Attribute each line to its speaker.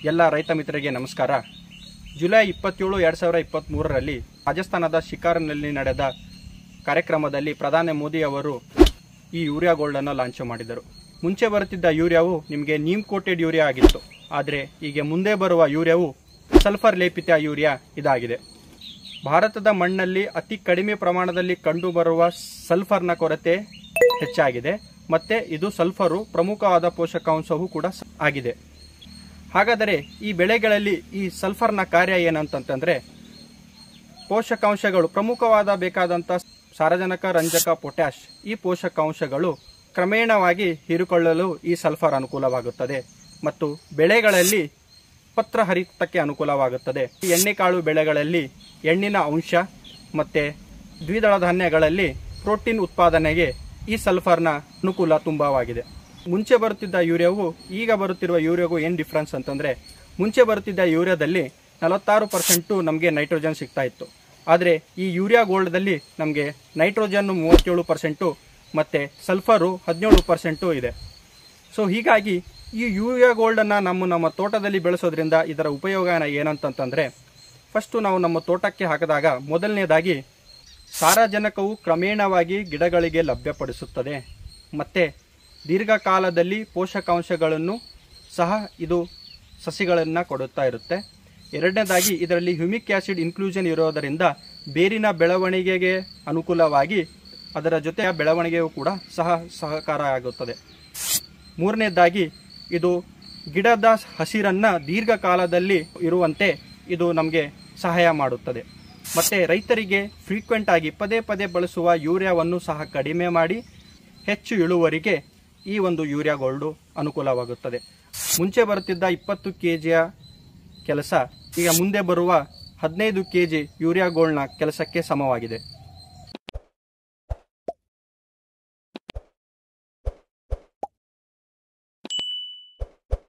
Speaker 1: ಎಲ್ಲ ರೈತ ಮಿತ್ರರಿಗೆ ನಮಸ್ಕಾರ ಜುಲೈ ಇಪ್ಪತ್ತೇಳು ಎರಡು ಸಾವಿರ ಇಪ್ಪತ್ತ್ಮೂರರಲ್ಲಿ ರಾಜಸ್ಥಾನದ ಶಿಕಾರ್ನಲ್ಲಿ ನಡೆದ ಕಾರ್ಯಕ್ರಮದಲ್ಲಿ ಪ್ರಧಾನಿ ಮೋದಿ ಅವರು ಈ ಯೂರಿಯಾ ಗೋಲ್ಡನ್ನು ಲಾಂಚ್ ಮಾಡಿದರು ಮುಂಚೆ ಬರುತ್ತಿದ್ದ ಯೂರಿಯಾವು ನಿಮಗೆ ನೀಮ್ ಕೋಟೆಡ್ ಯೂರಿಯಾ ಆಗಿತ್ತು ಆದರೆ ಈಗ ಮುಂದೆ ಬರುವ ಯೂರಿಯಾವು ಸಲ್ಫರ್ ಲೇಪಿತ ಯೂರಿಯಾ ಇದಾಗಿದೆ ಭಾರತದ ಮಣ್ಣಲ್ಲಿ ಅತಿ ಕಡಿಮೆ ಪ್ರಮಾಣದಲ್ಲಿ ಕಂಡುಬರುವ ಸಲ್ಫರ್ನ ಕೊರತೆ ಹೆಚ್ಚಾಗಿದೆ ಮತ್ತೆ ಇದು ಸಲ್ಫರು ಪ್ರಮುಖವಾದ ಪೋಷಕಾಂಶವೂ ಕೂಡ ಸ- ಆಗಿದೆ ಹಾಗಾದರೆ ಈ ಬೆಳೆಗಳಲ್ಲಿ ಈ ಸಲ್ಫರ್ನ ಕಾರ್ಯ ಏನಂತಂತಂದ್ರೆ ಪೋಷಕಾಂಶಗಳು ಪ್ರಮುಖವಾದ ಬೇಕಾದಂಥ ಸಾರಜನಕ ರಂಜಕ ಪೊಟ್ಯಾಶ್ ಈ ಪೋಷಕಾಂಶಗಳು ಕ್ರಮೇಣವಾಗಿ ಹೀರಿಕೊಳ್ಳಲು ಈ ಸಲ್ಫರ್ ಅನುಕೂಲವಾಗುತ್ತದೆ ಮತ್ತು ಬೆಳೆಗಳಲ್ಲಿ ಪತ್ರ ಹರಿತಕ್ಕೆ ಅನುಕೂಲವಾಗುತ್ತದೆ ಈ ಎಣ್ಣೆಕಾಳು ಬೆಳೆಗಳಲ್ಲಿ ಎಣ್ಣಿನ ಅಂಶ ಮತ್ತೆ ದ್ವಿದಳ ಧಾನ್ಯಗಳಲ್ಲಿ ಪ್ರೋಟೀನ್ ಉತ್ಪಾದನೆಗೆ ಈ ಸಲ್ಫರ್ನ ಅನುಕೂಲ ತುಂಬಾವಾಗಿದೆ ಮುಂಚೆ ಬರುತ್ತಿದ್ದ ಯೂರಿಯಾವು ಈಗ ಬರುತ್ತಿರುವ ಯೂರಿಯಾಗೂ ಏನು ಡಿಫ್ರೆನ್ಸ್ ಅಂತಂದ್ರೆ ಮುಂಚೆ ಬರುತ್ತಿದ್ದ ಯೂರಿಯಾದಲ್ಲಿ ನಲವತ್ತಾರು ಪರ್ಸೆಂಟು ನಮಗೆ ನೈಟ್ರೋಜನ್ ಸಿಗ್ತಾ ಇತ್ತು ಆದರೆ ಈ ಯೂರಿಯಾ ಗೋಲ್ಡ್ದಲ್ಲಿ ನಮಗೆ ನೈಟ್ರೋಜನ್ ಮೂವತ್ತೇಳು ಪರ್ಸೆಂಟು ಮತ್ತು ಸಲ್ಫರು ಹದಿನೇಳು ಪರ್ಸೆಂಟು ಇದೆ ಸೊ ಹೀಗಾಗಿ ಈ ಯೂರಿಯಾ ಗೋಲ್ಡನ್ನು ನಮ್ಮ ನಮ್ಮ ತೋಟದಲ್ಲಿ ಬೆಳೆಸೋದ್ರಿಂದ ಇದರ ಉಪಯೋಗ ಏನಂತಂತಂದರೆ ಫಸ್ಟು ನಾವು ನಮ್ಮ ತೋಟಕ್ಕೆ ಹಾಕಿದಾಗ ಮೊದಲನೇದಾಗಿ ಸಾರಜನಕವು ಕ್ರಮೇಣವಾಗಿ ಗಿಡಗಳಿಗೆ ಲಭ್ಯಪಡಿಸುತ್ತದೆ ಮತ್ತು ದೀರ್ಘಕಾಲದಲ್ಲಿ ಪೋಷಕಾಂಶಗಳನ್ನು ಸಹ ಇದು ಸಸಿಗಳನ್ನು ಕೊಡುತ್ತಾ ಇರುತ್ತೆ ಎರಡನೇದಾಗಿ ಇದರಲ್ಲಿ ಹ್ಯೂಮಿಕ್ ಆಸಿಡ್ ಇನ್ಕ್ಲೂಷನ್ ಇರೋದರಿಂದ ಬೇರಿನ ಬೆಳವಣಿಗೆಗೆ ಅನುಕೂಲವಾಗಿ ಅದರ ಜೊತೆ ಬೆಳವಣಿಗೆಯೂ ಕೂಡ ಸಹ ಸಹಕಾರ ಆಗುತ್ತದೆ ಮೂರನೇದಾಗಿ ಇದು ಗಿಡದ ಹಸಿರನ್ನ ದೀರ್ಘಕಾಲದಲ್ಲಿ ಇರುವಂತೆ ಇದು ನಮಗೆ ಸಹಾಯ ಮಾಡುತ್ತದೆ ಮತ್ತೆ ರೈತರಿಗೆ ಫ್ರೀಕ್ವೆಂಟ್ ಆಗಿ ಪದೇ ಪದೇ ಬಳಸುವ ಯೂರಿಯಾವನ್ನು ಸಹ ಕಡಿಮೆ ಮಾಡಿ ಹೆಚ್ಚು ಇಳುವರಿಗೆ ಈ ಒಂದು ಯೂರಿಯಾ ಗೋಲ್ಡು ಅನುಕೂಲವಾಗುತ್ತದೆ ಮುಂಚೆ ಬರುತ್ತಿದ್ದ ಇಪ್ಪತ್ತು ಕೆ ಜಿಯ ಕೆಲಸ ಈಗ ಮುಂದೆ ಬರುವ ಹದಿನೈದು ಕೆ ಜಿ ಯೂರಿಯಾ ಗೋಲ್ಡ್ನ ಕೆಲಸಕ್ಕೆ ಸಮವಾಗಿದೆ